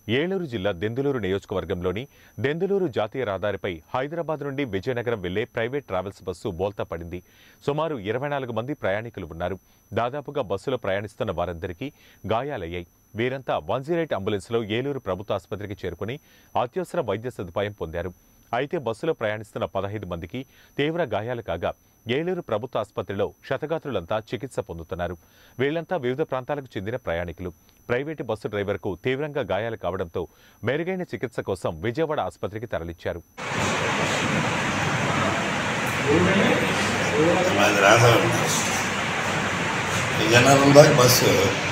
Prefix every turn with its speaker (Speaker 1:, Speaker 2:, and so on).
Speaker 1: ఏలూరు జిల్లా దెందులూరు నియోజకవర్గంలోని దెందులూరు జాతీయ రహదారిపై హైదరాబాద్ నుండి విజయనగరం వెళ్లే ప్రైవేట్ ట్రావెల్స్ బస్సు బోల్తా పడింది సుమారు ఇరవై నాలుగు మంది ప్రయాణికులు ఉన్నారు దాదాపుగా బస్సులో ప్రయాణిస్తున్న వారందరికీ గాయాలయ్యాయి వీరంతా వన్ జీరో ఎయిట్ అంబులెన్స్లో ఏలూరు ప్రభుత్వ ఆసుపత్రికి చేరుకుని అత్యవసర వైద్య సదుపాయం పొందారు అయితే బస్సులో ప్రయాణిస్తున్న పదహైదు మందికి తీవ్ర గాయాలు కాగా ఏలూరు ప్రభుత్వ ఆసుపత్రిలో క్షతగాత్రులంతా చికిత్స పొందుతున్నారు వీళ్లంతా వివిధ ప్రాంతాలకు చెందిన ప్రయాణికులు ప్రైవేటు బస్సు డ్రైవర్కు తీవ్రంగా గాయాలు కావడంతో మెరుగైన చికిత్స కోసం విజయవాడ ఆసుపత్రికి తరలించారు
Speaker 2: మాది రాధవరం విజయనగరం దాకా బస్సు